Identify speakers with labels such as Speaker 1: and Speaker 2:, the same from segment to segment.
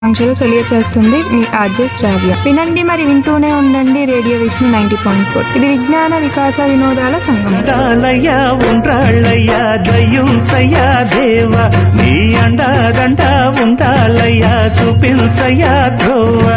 Speaker 1: ఆకాంక్షలు తెలియచేస్తుంది మీ ఆర్జే శ్రావ్య వినండి మరి వింటూనే ఉండండి radio Vishnu ninety point four ఇది విజ్ఞాన వికాస వినోదాల సంగమం
Speaker 2: ఉండాలయ్యా ఉండ్రాళ్ళయ్యా దయ్యుంచయ్యా దేవ నీ అండాదండ ఉండాలయ్యా చూపించయ్యా Dhruva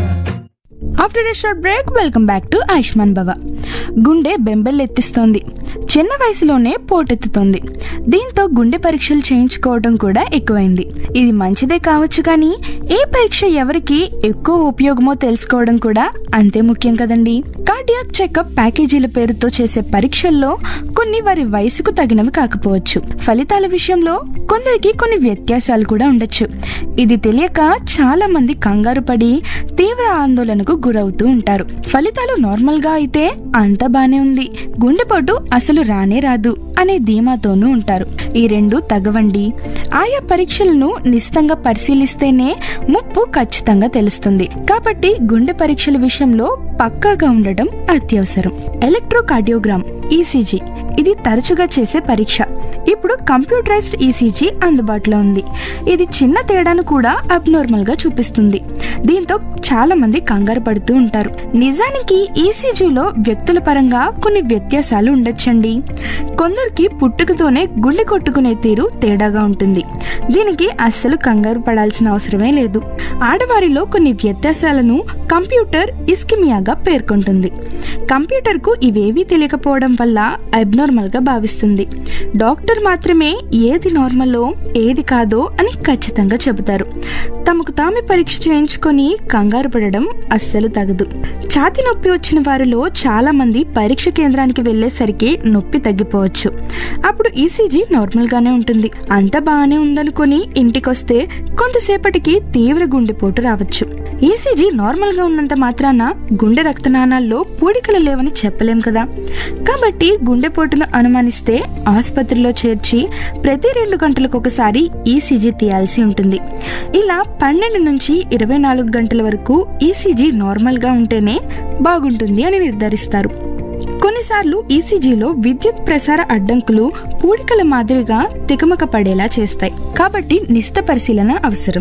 Speaker 3: after a short break welcome back to Ayushman Bhava గుండె బెంబెల్లెత్తిస్తోంది చిన్న వయసులోనే పోటెత్తుతోంది దీంతో గుండె పరీక్షలు చేయించుకోవడం కూడా ఎక్కువైంది ఇది మంచిదే కావచ్చు కానీ ఏ పరీక్ష ఎవరికి ఎక్కువ ఉపయోగమో తెలుసుకోవడం కూడా అంతే ముఖ్యం కదండి కార్డియాక్ చెకప్ ప్యాకేజీల పేరుతో చేసే పరీక్షల్లో కొన్ని వారి వయసుకు తగినవి కాకపోవచ్చు ఫలితాల విషయంలో కొందరికి కొన్ని వ్యత్యాసాలు కూడా ఉండొచ్చు ఇది తెలియక చాలా మంది కంగారు పడి తీవ్ర ఆందోళనకు గురవుతూ ఉంటారు ఫలితాలు నార్మల్ గా అయితే అంత బానే ఉంది గుండెపోటు అసలు రానే రాదు అనే ధీమాతోనూ ఉంటారు ఈ రెండు తగవండి ఆయా పరీక్షలను నిశితంగా పరిశీలిస్తేనే ముప్పు ఖచ్చితంగా తెలుస్తుంది కాబట్టి గుండె పరీక్షల విషయంలో పక్కాగా ఉండటం అత్యవసరం ఎలక్ట్రోకార్డియోగ్రామ్ ఈసీజీ ఇది తరచుగా చేసే పరీక్ష ఇప్పుడు కంప్యూటరైజ్డ్ ఈసీజీ అందుబాటులో ఉంది ఇది చిన్న తేడాను కూడా అబ్నార్మల్ గా చూపిస్తుంది దీంతో చాలా మంది కంగారు పడుతూ ఉంటారు నిజానికి ఈసీజీలో వ్యక్తుల పరంగా కొన్ని వ్యత్యాసాలు ఉండొచ్చండి కొందరికి పుట్టుకతోనే గుండె కొట్టుకునే తీరు తేడాగా ఉంటుంది దీనికి అస్సలు కంగారు పడాల్సిన అవసరమే లేదు ఆడవారిలో కొన్ని వ్యత్యాసాలను కంప్యూటర్ ఇస్కిమియాగా పేర్కొంటుంది కంప్యూటర్కు ఇవేవీ తెలియకపోవడం వల్ల అబ్నార్మల్ గా భావిస్తుంది డాక్టర్ మాత్రమే ఏది నార్మలో ఏది కాదో అని ఖచ్చితంగా చెబుతారు తమకు తామే పరీక్ష చేయించుకొని కంగారు పడడం అస్సలు తగదు ఛాతి నొప్పి వచ్చిన వారిలో చాలా మంది పరీక్ష కేంద్రానికి వెళ్ళేసరికి నొప్పి తగ్గిపోవచ్చు అప్పుడు ఈసీజీ నార్మల్ గానే ఉంటుంది అంత బాగానే ఉందనుకొని ఇంటికొస్తే కొంతసేపటికి తీవ్ర గుండెపోటు రావచ్చు ఈసీజీ నార్మల్ గా ఉన్నంత మాత్రాన గుండె రక్తనాళాల్లో పూడికలు లేవని చెప్పలేం కదా కాబట్టి గుండెపోటును అనుమానిస్తే ఆసుపత్రిలో చేర్చి ప్రతి రెండు గంటలకు ఒకసారి ఈసీజీ తీయాల్సి ఉంటుంది ఇలా పన్నెండు నుంచి ఇరవై నాలుగు గంటల వరకు ఈసీజీ నార్మల్ గా ఉంటేనే బాగుంటుంది అని నిర్ధారిస్తారు కొన్నిసార్లు ఈసీజీలో విద్యుత్ ప్రసార అడ్డంకులు పూడికల మాదిరిగా తికమక పడేలా చేస్తాయి కాబట్టి నిశిత పరిశీలన అవసరం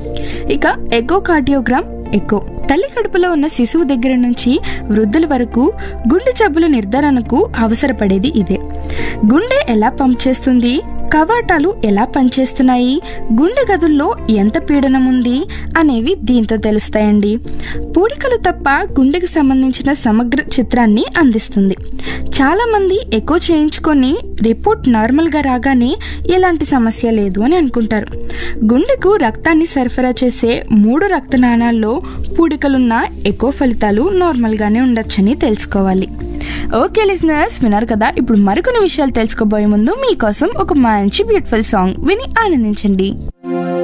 Speaker 3: ఇక ఎకో కార్డియోగ్రామ్ ఎకో తల్లి కడుపులో ఉన్న శిశువు దగ్గర నుంచి వృద్ధుల వరకు గుండె జబ్బుల నిర్ధారణకు అవసరపడేది ఇదే గుండె ఎలా పంప్ చేస్తుంది కవాటాలు ఎలా పనిచేస్తున్నాయి గుండె గదుల్లో ఎంత పీడనం ఉంది అనేవి దీంతో తెలుస్తాయండి పూడికలు తప్ప గుండెకు సంబంధించిన సమగ్ర చిత్రాన్ని అందిస్తుంది చాలా మంది ఎక్కువ చేయించుకొని రిపోర్ట్ నార్మల్గా రాగానే ఎలాంటి సమస్య లేదు అని అనుకుంటారు గుండెకు రక్తాన్ని సరఫరా చేసే మూడు రక్తనాళాల్లో పూడికలున్న ఎక్కువ ఫలితాలు నార్మల్గానే ఉండొచ్చని తెలుసుకోవాలి ఓకే లిజనర్స్ విన్నారు కదా ఇప్పుడు మరికొన్ని విషయాలు తెలుసుకోబోయే ముందు మీకోసం ఒక మంచి బ్యూటిఫుల్ సాంగ్ విని ఆనందించండి